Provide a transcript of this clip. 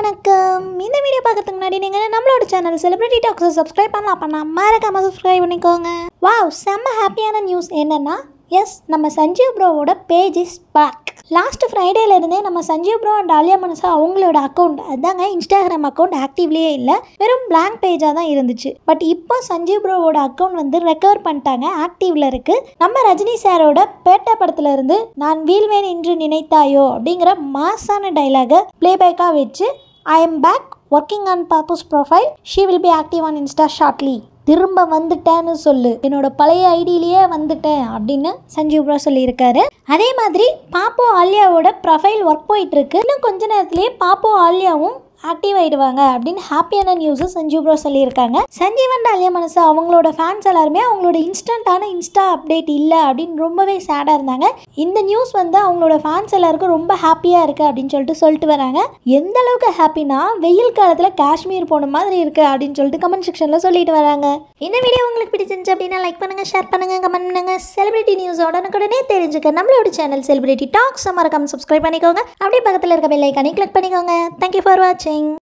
வணக்கம் இந்த வீடியோ பார்க்கறதுக்கு முன்னாடி நீங்கள் நம்மளோட சேனல் செலிபிரிட்டி டாக்ஸை சப்ஸ்கிரைப் பண்ணலாம் பண்ணா மறக்காம சப்ஸ்கிரைப் பண்ணிக்கோங்க வாவ் செம்ம ஹாப்பியான நியூஸ் என்னன்னா எஸ் நம்ம சஞ்சீவ் ப்ரோவோட பேஜ் இஸ் பேக் லாஸ்ட் ஃப்ரைடேல இருந்தே நம்ம சஞ்சீவ் ப்ரோ அண்ட் ஆலியா மனசா அவங்களோட அக்கௌண்ட் அதாங்க இன்ஸ்டாகிராம் அக்கௌண்ட் ஆக்டிவ்லேயே இல்லை வெறும் blank பேஜாக தான் இருந்துச்சு பட் இப்போ சஞ்சீவ் ப்ரோவோட அக்கௌண்ட் வந்து ரெக்கவர் பண்ணிட்டாங்க ஆக்டிவ்ல இருக்கு நம்ம ரஜினி சாரோட பேட்டை படத்துல இருந்து நான் வீழ்வேன் என்று நினைத்தாயோ அப்படிங்கிற மாசான டைலாகை ப்ளேபேக்காக வச்சு I am back working on Pappu's profile she will be active on Insta shortly திரும்ப வந்துட்டேன்னு சொல்லு என்னோட பழைய ஐடியிலேயே வந்துட்டேன் அப்படின்னு சஞ்சீவ் ப்ரோ சொல்லியிருக்காரு அதே மாதிரி பாப்போ ஆலியாவோட ப்ரொஃபைல் ஒர்க் போயிட்டு இருக்கு இன்னும் கொஞ்ச நேரத்திலேயே பாப்போ ஆலியாவும் ஆக்டிவ் ஆயிடுவாங்க அப்படின்னு ஹாப்பியான நியூஸும் சஞ்சீவ் ப்ரோ சொல்லியிருக்காங்க சஞ்சீவ் அண்ட் ஆலியா மனசு அவங்களோட ஃபேன்ஸ் எல்லாருமே அவங்களோட இன்ஸ்டன்ட்டான இன்ஸ்டா அப்டேட் இல்லை அப்படின்னு ரொம்பவே சேடாக இருந்தாங்க இந்த நியூஸ் வந்து அவங்களோட ஃபேன்ஸ் எல்லாருக்கும் ரொம்ப ஹாப்பியாக இருக்குது அப்படின்னு சொல்லிட்டு சொல்லிட்டு வராங்க எந்த அளவுக்கு ஹாப்பினா வெயில் காலத்தில் காஷ்மீர் போன மாதிரி இருக்குது அப்படின்னு சொல்லிட்டு கமெண்ட் செக்ஷனில் சொல்லிட்டு வராங்க இந்த வீடியோ உங்களுக்கு பிடிச்சிருந்துச்சு அப்படின்னா லைக் பண்ணுங்கள் ஷேர் பண்ணுங்கள் கமெண்ட் பண்ணுங்கள் செலிபிரிட்டி நியூஸ் உடனுக்குடனே தெரிஞ்சுக்க நம்மளோட சேனல் செலிபிரிட்டி டாக்ஸ் மறக்காம சப்ஸ்கிரைப் பண்ணிக்கோங்க அப்படியே பக்கத்தில் இருக்க பெல் ஐக்கானே கிளிக் பண்ணிக்கோங்க தேங்க்யூ ஃபார் வாட்சிங்